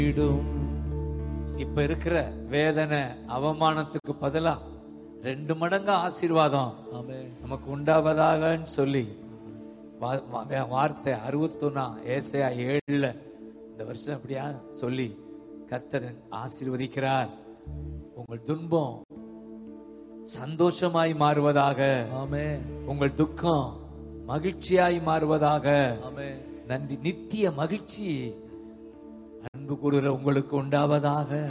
மாற்றிடும் இப்ப இருக்கிற வேதனை அவமானத்துக்கு பதிலா ரெண்டு மடங்கு ஆசீர்வாதம் ஆமென் நமக்கு உண்டாவதாகன்னு சொல்லி வா- வா- வார்த்தை அறுபத்தொன்னா ஏசையா ஏழுல இந்த வருஷம் அப்படியா சொல்லி கர்த்தர் ஆசீர்வதிக்கிறார் உங்கள் துன்பம் சந்தோஷமாய் மாறுவதாக ஆமென் உங்கள் துக்கம் மகிழ்ச்சியாய் மாறுவதாக ஆமென் நன்றி நித்திய மகிழ்ச்சி அன்பு கூறுகிற உங்களுக்கு உண்டாவதாக